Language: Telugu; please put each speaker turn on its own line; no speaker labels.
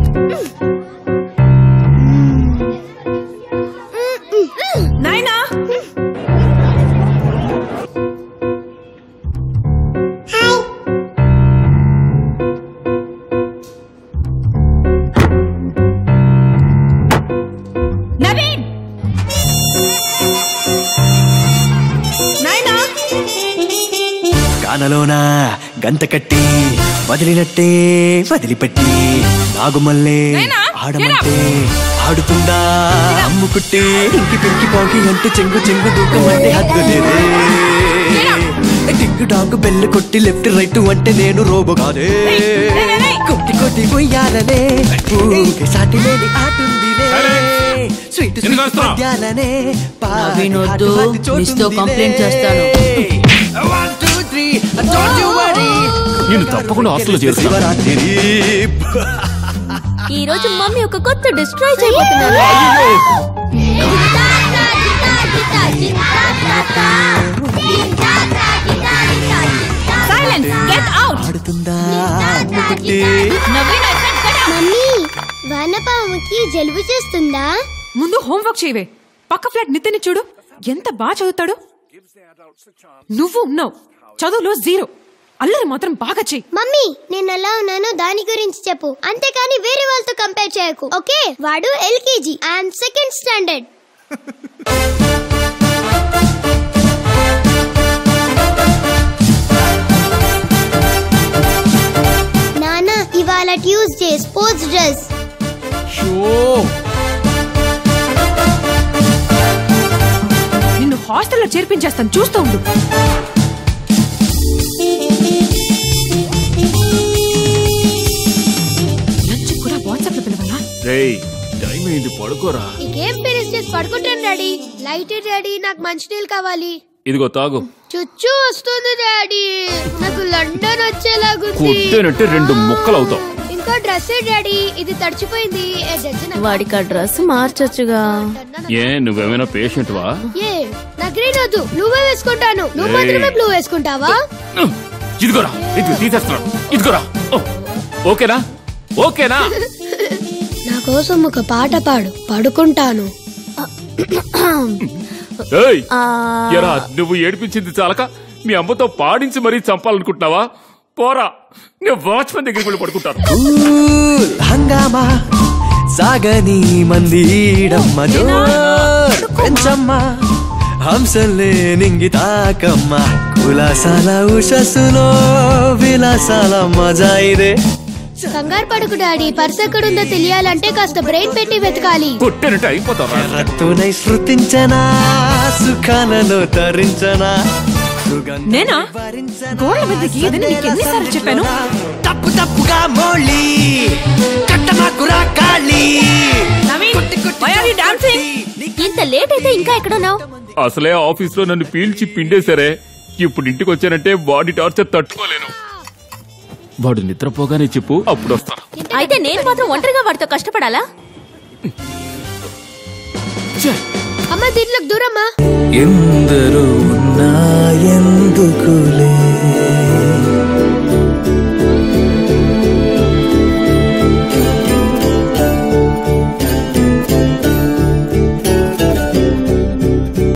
నాయనా నవీన్ నాయనా
కానలోన గంత కట్టి వదిలినట్టే వదిలిపెట్టి నాగుమల్లే
నాయనా,
ఆడమంటే ఆడుతుందా అమ్ముకుట్టి ఇంటి పెంకి పోకి అంటే చెంగు చెంగు దూకం అంటే హద్దు లేదే టింగు డాంగు బెల్లు కొట్టి లెఫ్ట్ రైట్ అంటే నేను రోబో కాదే
ఏయ్, ఏయ్, ఏయ్.
కొట్టి కొట్టి పోయాలనే ఊగే సాటి లేని ఆటుందిలే స్వీట్
ఎందుకు
స్వీట్
వస్తున్నావ్?
పద్యాలనే
నవీన్ వద్దు, మిస్తో కంప్లైంట్ చేస్తాను.
నేను తప్పకుండా హాస్టల్లో చేరుస్తా.
శివరాత్రి
ఈ రోజు మమ్మీ ఒక కొత్త డిస్ట్రాయ్ చేయబోతున్నారు
సైలెన్స్ గెట్ అవుట్
ఆడుతుందా Ammukutti
Naveen I said get out.
Mummy వానపాముకి జలుబు చేస్తుందా
ముందు హోంవర్క్ చేయవే పక్క ఫ్లాట్ నితిన్ చూడు ఎంత బాగా చదువుతాడు నువ్వు ఉన్నావు చదువులో జీరో అల్లరి మాత్రం బాగా చెయ్యి
మమ్మీ నేను ఎలా ఉన్నానో దాని గురించి చెప్పు అంతేకాని వేరే వాళ్ళతో కంపేర్ చేయకు ఓకే వాడు ఎల్కేజీ ఐఎమ్ సెకండ్ స్టాండర్డ్ నానా ఇవాళ ట్యూస్డే స్పోర్ట్స్ డ్రెస్
నిన్ను హాస్టల్లో చేర్పించేస్తాను చూస్తూ ఉండు లంచ్ కూడా వాట్సాప్ లో పిలవాలా
రేయ్ టైం అయింది పడుకోరా
ఈ గేమ్ ఫినిష్ చేసి పడుకుంటాను డాడీ లైట్ డాడీ నాకు మంచినీళ్ళు కావాలి
ఇదిగో తాగు
చుచ్చు వస్తుంది డాడీ నాకు లండన్ వచ్చేలాగుంది
కుట్టేనంటే రెండు ముక్కలు అవుతావు
ఇంకో డ్రెస్ డాడీ ఇది తడిచిపోయింది ఏ డజన్
వాడికి ఆ డ్రెస్ మార్చొచ్చుగా
ఏ నువ్వేమైనా పేషెంట్ వా
ఏ నా గ్రీన్ వద్దు బ్లూవే వేసుకుంటాను నువ్వు
ఏయ్.
మాత్రమే బ్లూ వేసుకుంటావా
ఇదిగోరా ఇది తీసేస్తున్నాడు ఇదిగోరా ఓ, ఓకేనా ఓకేనా
నా కోసం ఒక పాట పాడు పడుకుంటాను
ఏయ్
ఆ,
ఎరా నువ్వు ఏడిపించింది చాలక మీ అమ్మతో పాడించి మరీ చంపాలనుకుంటున్నావా పోరా నేను వాచ్మెన్ దగ్గరికి వెళ్ళి పడుకుంటాను
కూల్ హంగామా సాగని మందీడమ్మ జోర్ పెంచమ్మ హంసలే నింగి తాకమ్మ కులాసాల ఉషస్సులో విలాసాల మజా ఇదే
కంగారు పడుకు డాడీ పర్స్ ఎక్కడుందో తెలియాలంటే కాస్త బ్రెయిన్ పెట్టి వెతకాలి
కొట్టేనంటే అయిపోతావా
రత్తునై శృతించనా సుఖాలలో తరించనా సుగంధ
నేనా?
నివారించనా,
గోడల మీద గీయదని నీకు ఎన్నిసార్లు చెప్పాను?
తప్పు తప్పుగా మోళి కట్టమాకురా కాళీ
నవీన్
కొట్టి కొట్టి
why are you dancing?
ఇంత లేట్ అయితే ఇంకా ఎక్కడున్నావు
అసలే ఆఫీస్ లో నన్ను పీల్చి పిండేశారే ఇప్పుడు ఇంటికి వచ్చానంటే బాడీ టార్చర్ తట్టుకోలేను వాడు నిద్రపోగానే చెప్పు అప్పుడు వస్తాను
అయితే నేను మాత్రం ఒంటరిగా వాడితో కష్టపడాలా
అమ్మ దీంట్లోకి దూరమ్మా
ఎందరో